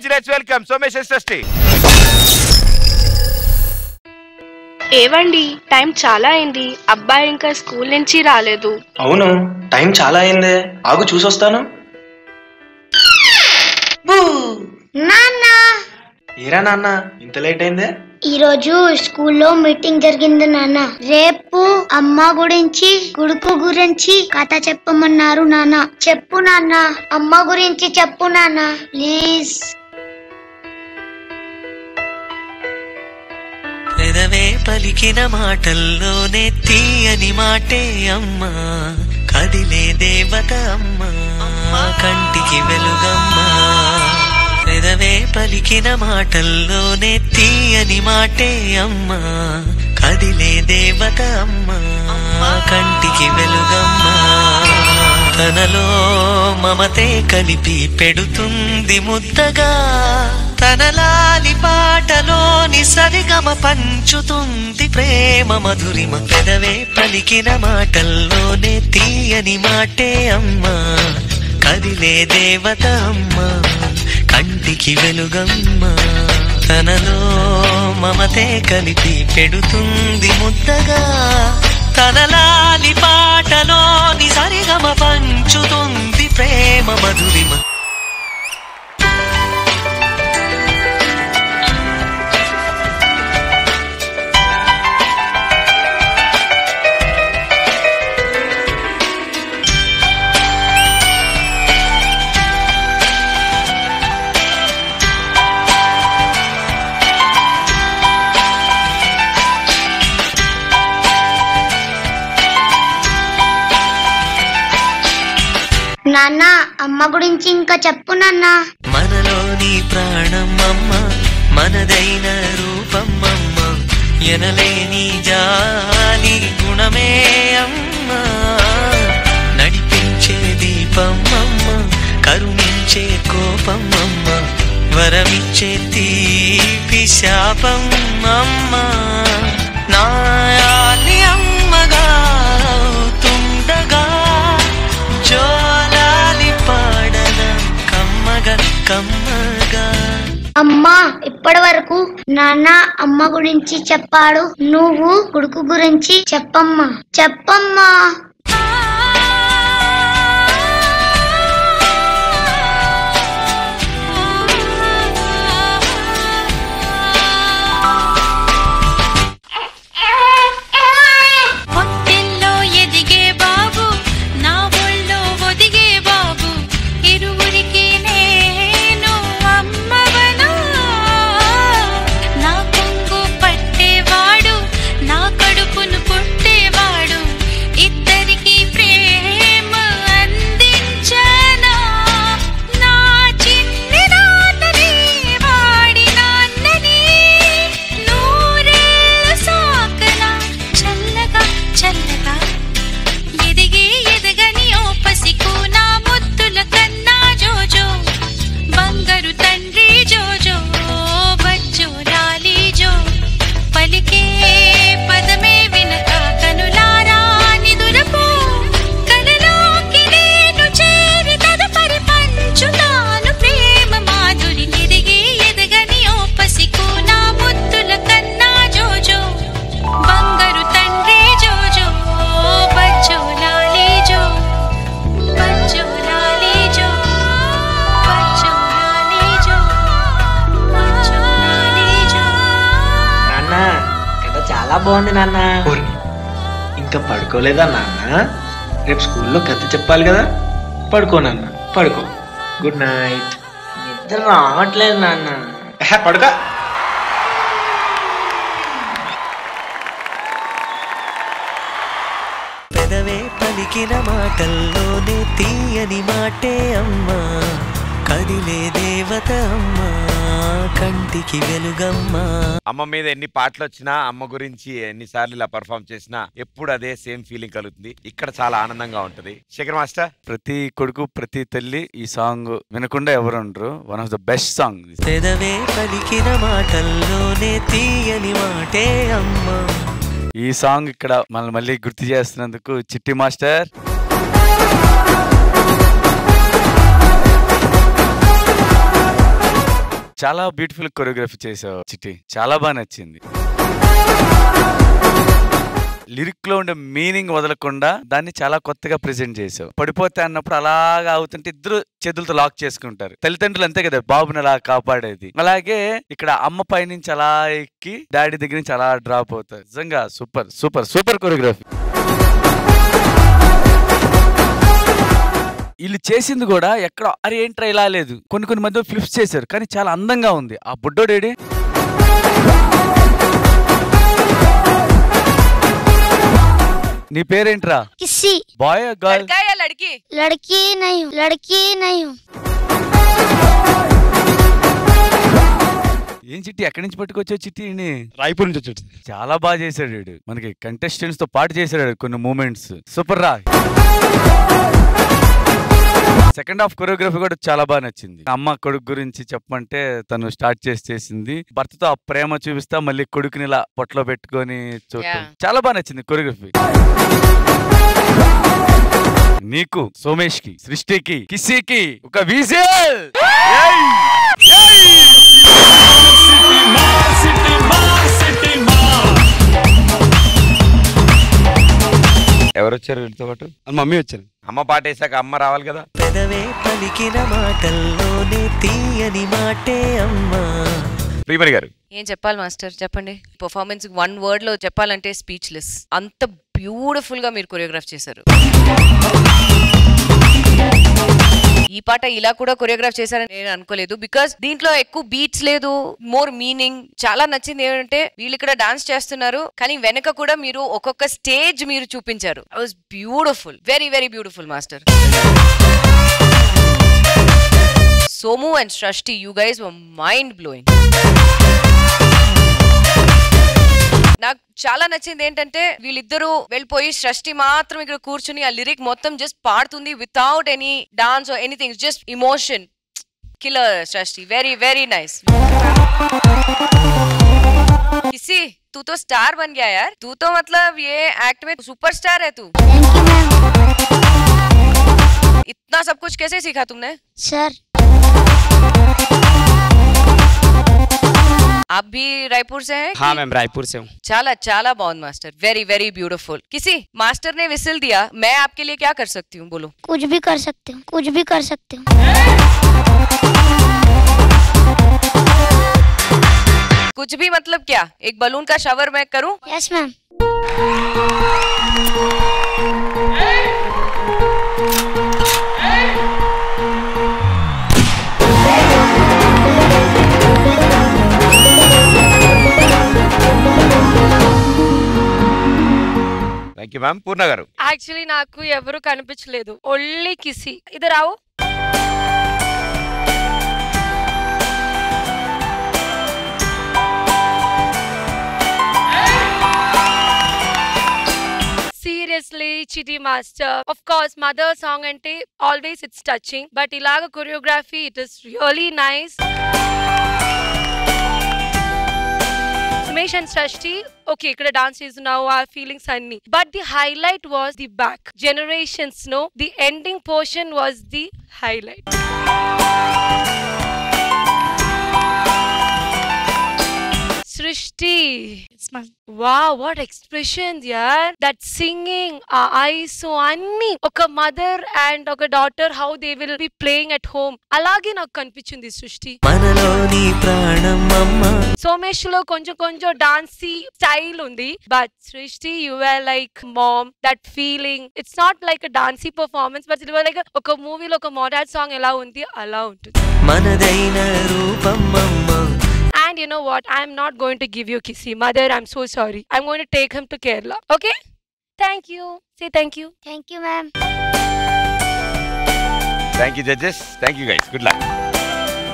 Let's welcome Somesh SST ఏవండి time చాలా అయింది అబ్బాయి ఇంకా స్కూల్ నుంచి రాలేదు అవును టైం చాలా అయిందే ఆగు చూసొస్తాను నాన్న ఏరా నాన్న ఇంత లేట్ అయిందే ఈరోజు స్కూల్లో మీటింగ్ జరిగింది నాన్న రేపు అమ్మ గురించి గుడుకు గురించి కథ చెప్పమన్నారు నాన్న చెప్పు నాన్న అమ్మ గురించి చెప్పు నాన్న ప్లీజ్ పెదవే పలికిన మాటల్లోనే తీయని మాటే అమ్మా కదిలే దేవత అమ్మా కంటికి వెలుగమ్మా పెదవే పలికిన మాటల్లోనే తీయని మాటే అమ్మా కదిలే దేవత అమ్మా కంటికి వెలుగమ్మా తనలో మమతే కలిపి పెడుతుంది ముద్దగా తనలాలి పాటలోని సరిగమ పంచుతుంది ప్రేమ మధురిమ పెదవే పలికిన మాటల్లోనే తీయని మాటే అమ్మా కదిలే దేవత అమ్మా కంటికి వెలుగమ్మా తనలో మమతే కలిపి పెడుతుంది ముద్దగా తనలాలి పాటలోని సరిగమ పంచుతుంది ప్రేమ మధురిమ నాన్న అమ్మ గురించి ఇంకా చెప్పు నాన్న మనలోని ప్రాణం అమ్మ మనదైన రూపం అమ్మ ఎనలేని జాలి గుణమే అమ్మ నడిపించే దీపం అమ్మ కరుణించే కోపం అమ్మ వరమిచ్చే తీపి శాపం అమ్మ నాయాలి అమ్మగా అవుతుండగా జోలాలి పాడన కమ్మగా కమ్మగా అమ్మా ఇప్పటి వరకు నాన్న అమ్మ గురించి చెప్పాడు నువ్వు కొడుకు గురించి చెప్పమ్మా చెప్పమ్మా పొట్టెల్లో ఎదిగే బాబు నా ఒళ్ళో ఒదిగే బాబు ఇరువురికి నేను అమ్మవనా నా కొంగు పట్టేవాడు నా కడుపును పుట్టేవాడు ఇద్దరికి ప్రేమ అందించనా నా చిన్ని నాన్నని వాడి నాన్నని నూరేళ్ళు సాకనా చల్లగా చల్లగా ఎదిగి ఎదగని ఓ పసికు నా ముద్దుల కన్నా జోజో బంగారు తండ్రి జోజో బజ్జో లాలి జో పలికే పదమే వినక కనులారా నిదురపో కలలోకి నేను చేరి తదుపరి పంచుతాను ప్రేమ మాధురి ఎదిగి ఎదగని ఓ పసికు నా ముద్దుల కన్నా జోజో బంగారు తండ్రి జోజో బజ్జో లాలి జో బజ్జో లాలి జో బజ్జో లాలి జో బజ్జో లాలి జో నాన్న కథ చాలా బాగుంది నాన్న ఇంకా పడుకోలేదా నాన్న రేపు స్కూల్లో కథ చెప్పాలి కదా పడుకో నాన్న పడుకో గుడ్ నైట్ నిద్ర రావట్లేదు నాన్న పడుకో పెదవే పలికిన మాటల్లోనే తీయని మాటే అమ్మా కదిలే దేవత అమ్మా కంటికి వెలుగమ్మా అమ్మ మీద ఎన్ని పాటలు వచ్చినా అమ్మ గురించి ఎన్నిసార్లు ఇలా పర్ఫామ్ చేసినా ఎప్పుడు అదే సేమ్ ఫీలింగ్ కలుగుతుంది ఇక్కడ చాలా ఆనందంగా ఉంటది శేఖర్ మాస్టర్ ప్రతి కొడుకు ప్రతి తల్లి ఈ సాంగ్ వినకుండా ఎవరు ఉండరు one of the best song పెదవే పలికిన మాటల్లోనే తీయని మాటే అమ్మా ఈ సాంగ్ ఇక్కడ మనల్ని మళ్ళీ గుర్తు చేస్తున్నందుకు చిట్టి మాస్టర్ చాలా బ్యూటిఫుల్ కొరియోగ్రఫీ చేసావు చిట్టి చాలా బాగా నచ్చింది లిరిక్ లో ఉండే మీనింగ్ వదలకుండా దాన్ని చాలా కొత్తగా ప్రెజెంట్ చేసావు పడిపోతే అన్నప్పుడు అలాగా అవుతుంటే ఇద్దరు చేతులతో లాక్ చేసుకుంటారు తల్లిదండ్రులు అంతే కదా బాబుని అలా కాపాడేది అలాగే ఇక్కడ అమ్మ పై నుంచి అలా ఎక్కి డాడీ దగ్గర నుంచి అలా డ్రాప్ అవుతారు నిజంగా సూపర్ సూపర్ సూపర్ కొరియోగ్రఫీ వీళ్ళు చేసింది కూడా ఎక్కడ అరే ఏంట్రా ఇలా లేదు కొన్ని కొన్ని మధ్య ఫ్లిప్స్ చేశారు కానీ చాలా అందంగా ఉంది ఆ బుడ్డోడేడి నీ పేరేంట్రా किसी బాయ్ గర్ల్ लड़का या लड़की लड़की नहीं हूँ लड़की नहीं हूँ ఏం చిట్టి ఎక్కడి నుంచి పట్టుకొచ్చావు చిట్టిని రాయపూర్ నుంచి వచ్చాడు చాలా బాగా చేశాడు వీడు మనకి కంటెస్టెంట్స్ తో పాటు చేశాడు కొన్ని మూమెంట్స్ సూపర్ రా సెకండ్ హాఫ్ కొరియోగ్రఫీ కూడా చాలా బాగా నచ్చింది అమ్మ కొడుకు గురించి చెప్పమంటే తను స్టార్ట్ చేసి చేసింది భర్తతో ఆ ప్రేమ చూపిస్తా మళ్ళీ కొడుకుని ఇలా పొట్టలో పెట్టుకొని చూడటం Yeah. చాలా బాగా నచ్చింది కొరియోగ్రఫీ నీకు సోమేష్ కి సృష్టికి కిసికి ఒక విజిల్ ఎవరు వచ్చారు వీళ్ళతో పాటు మమ్మీ వచ్చాను అమ్మ పాట వేసాక అమ్మ రావాలి కదా పెదవే పలికిన మాటల్లోనే తీయని మాటే అమ్మా ప్రియమణి గారు ఏం చెప్పాలి మాస్టర్ చెప్పండి పర్ఫార్మెన్స్ వన్ వర్డ్ లో చెప్పాలంటే స్పీచ్లెస్ అంత బ్యూటిఫుల్ గా మీరు కొరియోగ్రాఫ్ చేశారు ఈ పాట ఇలా కూడా కొరియోగ్రాఫ్ చేశారని నేను అనుకోలేదు బికాస్ దీంట్లో ఎక్కువ బీట్స్ లేదు మోర్ మీనింగ్ చాలా నచ్చింది ఏంటంటే వీళ్ళు ఇక్కడ డాన్స్ చేస్తున్నారు కానీ వెనక కూడా మీరు ఒక్కొక్క స్టేజ్ మీరు చూపించారు I was beautiful very very beautiful master Somu and Srishti you guys mind blowing నాకు చాలా నచ్చింది ఏంటంటే వీళ్ళిద్దరూ వెళ్ళిపోయి సృష్టి మాత్రం ఇక్కడ కూర్చుని ఆ లిరిక్ మొత్తం జస్ట్ పాడుతుంది without any dance anything just emotion killer Srishti very very nice किसी तू तो स्टार बन गया यार तू तो मतलब ये एक्ट में सुपर स्टार है तू थैंक यू मैम इतना सब कुछ कैसे सीखा तुमने सर आप भी रायपुर से हैं हाँ कि- मैम रायपुर से हूँ చాలా చాలా బాగుంది మాస్టర్ వెరీ వెరీ బ్యూటిफुल किसी मास्टर ने विसिल दिया मैं आपके लिए क्या कर सकती हूँ बोलो कुछ भी कर सकते हो कुछ भी कर सकते हो कुछ भी मतलब क्या एक बलून का शावर मैं करूं yes ma'am thank you ma'am Purna గారు యాక్చువల్లీ నాకు ఎవరు కనిపించలేదు ఒళ్ళి కిసి ఇది రావు సీరియస్లీ చిటి master of course mother song అంటే ఆల్వేస్ ఇట్స్ టచింగ్ బట్ ఇలాగ choreography it is really nice Sumesh and Srishti okay ఇక్కడ డాన్స్ చేస్తున్నావు ఆ ఫీలింగ్స్ అన్ని but the highlight was the back generations no the ending portion was the highlight Srishti wha what expression యార్ that singing ah ice అన్ని ఒక mother and ఒక daughter how they will be playing at home అలాగే నాకు కనిపించింది సృష్టి మనలోని ప్రాణం అమ్మా సోమేష్ లో కొంచెం కొంచెం డాన్సీ స్టైల్ ఉంది but Srishti you are like mom that feeling it's not like dancy performance but it like ఒక మూవీలో ఒక మోడాల్ సాంగ్ ఎలా ఉంది అలా ఉంటుంది మనదైన రూపం అమ్మా and you know what I'm not going to give you కిసి mother I'm so sorry I'm going to take him to Kerala okay thank you say thank you thank you ma'am thank you judges thank you guys good luck